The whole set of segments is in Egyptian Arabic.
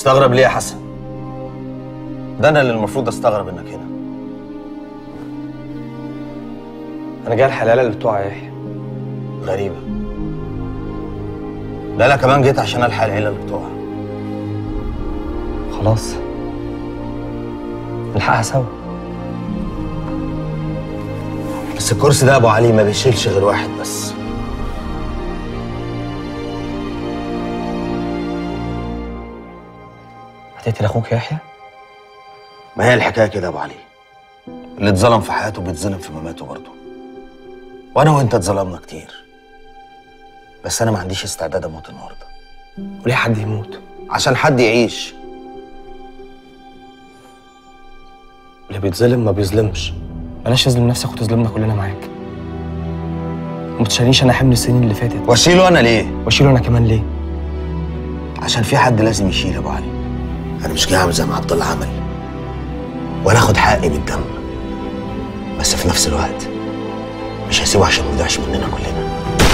مستغرب ليه يا حسن ده انا اللي المفروض استغرب انك هنا انا جاي الحلاله اللي بتوع يحيى غريبه لا انا كمان جيت عشان الحق العيله اللي بتوعها خلاص نلحقها سوا بس الكرسي ده يا ابو علي ما بيشيلش غير واحد بس هتقتل اخوك يحيى ما هي الحكايه كده يا ابو علي اللي اتظلم في حياته بيتظلم في مماته برضه وانا وانت اتظلمنا كتير بس انا ما عنديش استعداد اموت النهارده وليه حد يموت عشان حد يعيش اللي بيتظلم ما بيظلمش بلاش تظلم نفسك وتظلمنا كلنا معاك وما تشيلنيش انا حمل السنين اللي فاتت واشيله انا ليه واشيله انا كمان ليه عشان في حد لازم يشيل يا ابو علي انا مش جاي اعمل زي ما عبد الله عمل ولا اخد حقي بالدم بس في نفس الوقت مش هسيبه عشان ما يضيعش مننا كلنا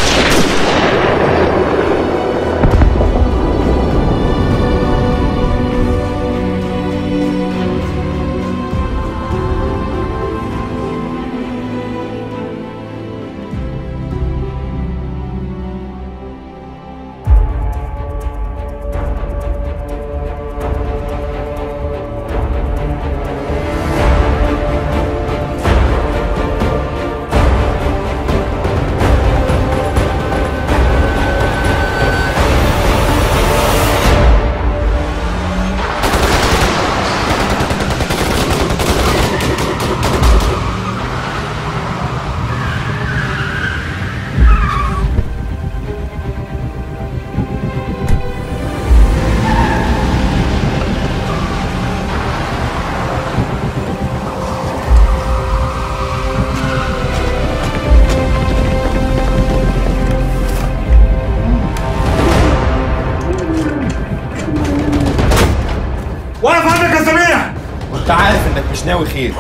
واقف عندك يا سميح كنت عارف انك مش ناوي خير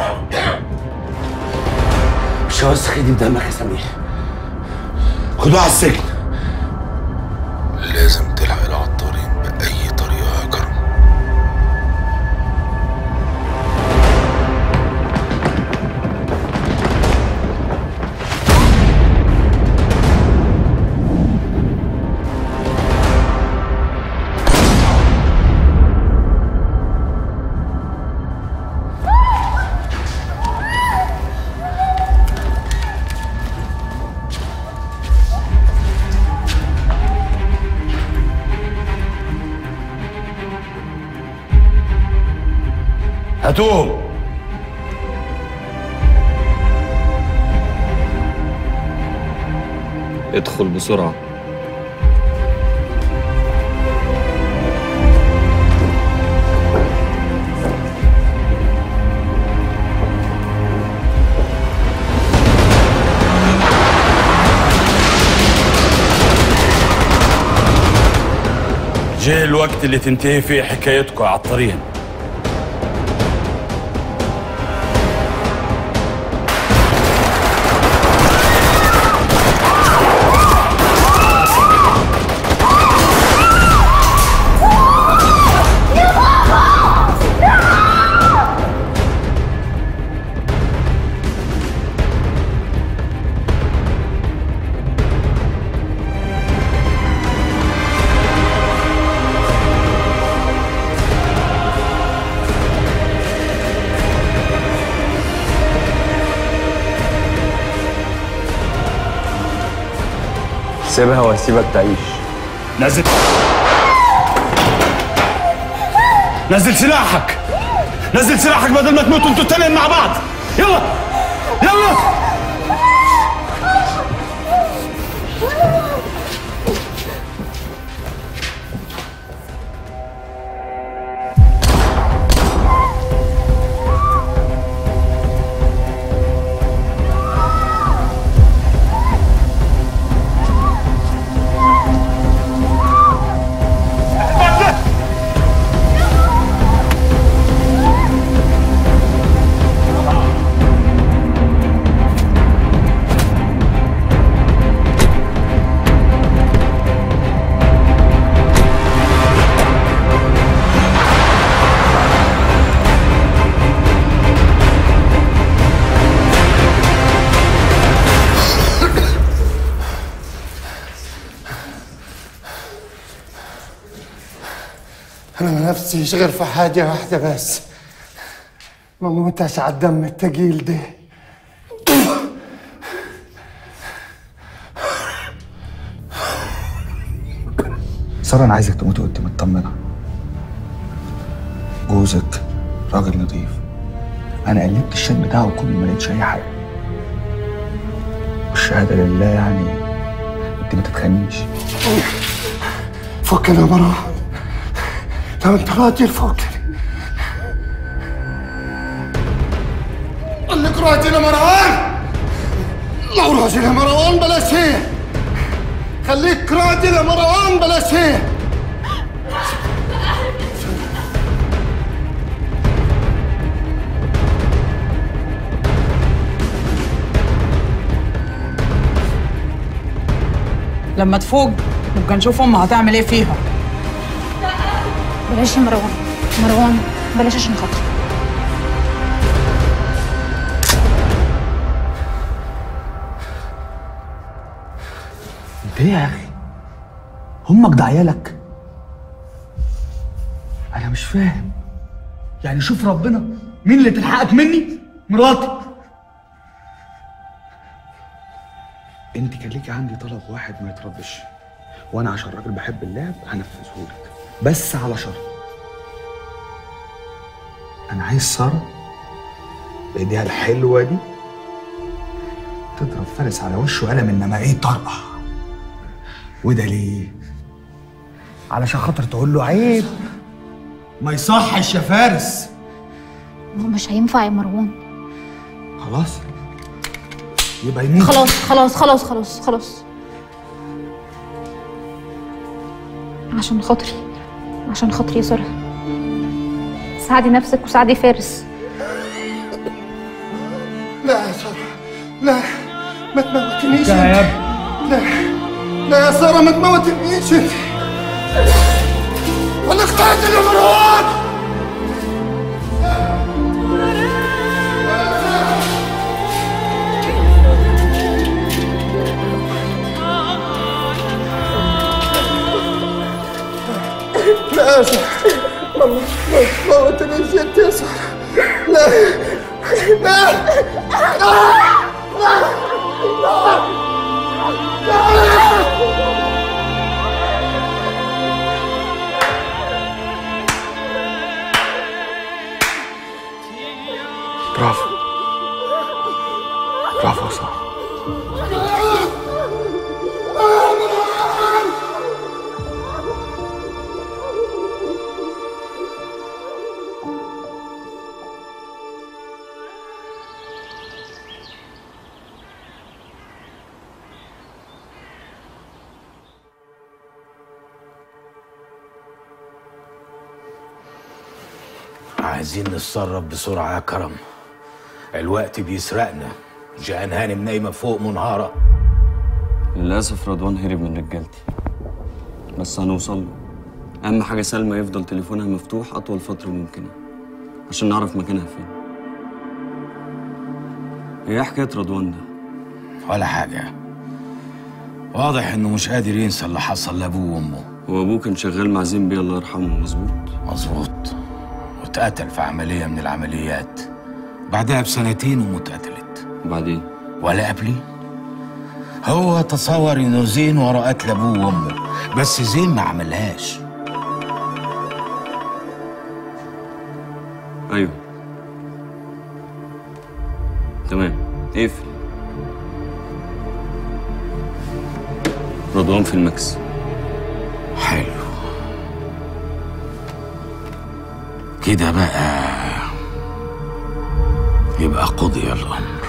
مش هوسخ ايدي بدمك يا سميح خدوه على السجن لازم تلحق العطارين بأي طريقة يا كرم هاتوهم ادخل بسرعة جه الوقت اللي تنتهي فيه حكايتكم يا عطارين سيبها واسيبك تعيش نزل نزل سلاحك نزل سلاحك بدل ما تموتوا انتوا التنين مع بعض يلا يلا نفسيش غير في حاجة واحدة بس ما موتش على الدم التقيل ده سارة أنا عايزك تموتي وأنت مطمنة جوزك راجل نظيف أنا قلبت الشات بتاعه كله ما لقيتش أي حاجة والشهادة لله يعني أنت ما تتخانيش فكنا يا مروان لو انت راجل فكني قال لك راجل يا مروان لو راجل يا مروان بلاش هي خليك راجل يا مروان بلاش هي لما تفوق نبقى نشوف امها هتعمل ايه فيها بلاش يا مروان مروان بلاش عشان خاطري أنت إيه يا أخي؟ همك ده عيالك؟ أنا مش فاهم يعني شوف ربنا مين اللي تلحقك مني؟ مراتي انت كان ليكي عندي طلب واحد ما يتردش وانا عشان راجل بحب اللعب هنفذه لك بس على شرط انا عايز ساره بايديها الحلوه دي تضرب فارس على وشه قلم انما ايه طرقع وده ليه علشان خاطر تقول له عيب ما يصحش يا فارس ما هو مش هينفع يا مروان خلاص يبقى يموت خلاص خلاص خلاص خلاص خلاص عشان خاطري عشان خاطري يا سارة ساعدي نفسك وساعدي فارس لا يا سارة لا ما تموتنيش لا لا لا يا سارة ما تموتنيش انت ولا اخترت يا مروان لا يا سارة ما ما تموتنيش انت يا سارة لا لا برافو برافو يا ساره عايزين نتصرف بسرعة يا كرم الوقت بيسرقنا جان هانم نايمة فوق منهارة للأسف رضوان هرب من رجالتي بس هنوصل له أهم حاجة سلمى يفضل تليفونها مفتوح أطول فترة ممكنة عشان نعرف مكانها فين إيه حكاية رضوان ده؟ ولا حاجة واضح إنه مش قادر ينسى اللي حصل لأبوه وأمه هو أبوه كان شغال مع زين الله يرحمه مظبوط مظبوط واتقتل في عملية من العمليات بعدها بسنتين أمه اتقتلت وبعدين ولا قبلي هو تصور إنه زين ورا قتل أبوه وأمه بس زين ما عملهاش أيوه تمام اقفل رضوان في المكس حلو كده بقى يبقى قضي الأمر